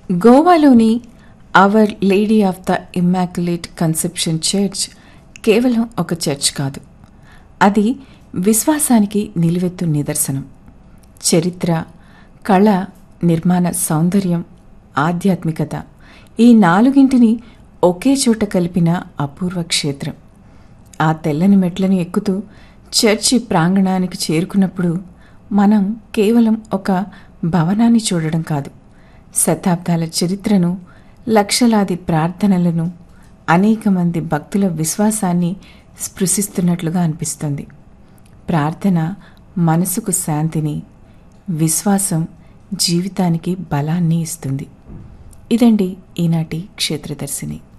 గోవాలోని our lady of the immaculate conception church కేవలం ఒక church కాదు అది విశ్వాసానికి నిలువెత్తు నిదర్శనం చరిత్ర కళ నిర్మాణ సౌందర్యం ఆధ్యాత్మికత ఈ నాలుగింటిని ఒకే చోట కలిపిన అపూర్వ క్షేత్రం ఆ తెల్లని మెట్లను ఎక్కుతూ చర్చి ప్రాంగణానికి చేరుకున్నప్పుడు మనం కేవలం ఒక భవనాన్ని చూడడం కాదు శతాబ్దాల చరిత్రను లక్షలాది ప్రార్థనలను అనేక మంది భక్తుల విశ్వాసాన్ని స్పృశిస్తున్నట్లుగా అనిపిస్తుంది ప్రార్థన మనసుకు శాంతిని విశ్వాసం జీవితానికి బలాన్ని ఇస్తుంది ఇదండి ఈనాటి క్షేత్రదర్శిని